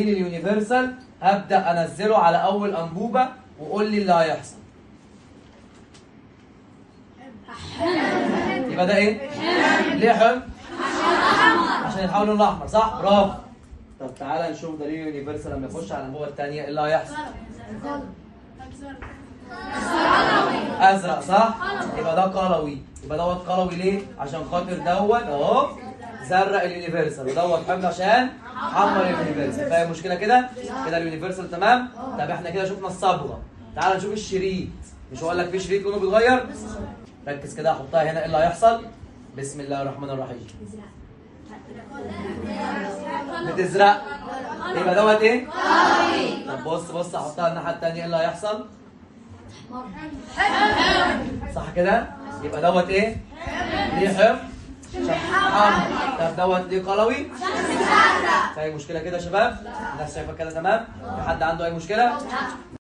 اليونيفرسال هبدا انزله على اول انبوبه وقول لي اللي هيحصل يبقى ده ايه؟ ليه حمض؟ عشان يتحول لون احمر صح؟ برافو طب تعالى نشوف دليل اليونيفرسال لما يخش على الانبوبه الثانيه ايه اللي هيحصل؟ ازرق صح؟ يبقى ده قلوي يبقى دوت قلوي ليه؟ عشان خاطر دوت اهو زرق اليونيفرسال ودوت حمض عشان حمر اليونيفرسال فاهم المشكله كده؟ كده اليونيفرسال تمام؟ طب احنا كده شفنا الصبغه تعال نشوف الشريط مش هقول لك في شريط لونه بيتغير؟ ركز كده هحطها هنا ايه اللي هيحصل؟ بسم الله الرحمن الرحيم بتزرق يبقى دوت ايه؟ طب بص بص هحطها الناحيه الثانيه ايه اللي هيحصل؟ صح كده؟ يبقى دوت ايه؟ ليه حمض؟ عشان حمض طب دوت ليه قلوي؟ في اي مشكله كده يا شباب؟ الناس شايفه كده تمام؟ في حد عنده اي مشكله؟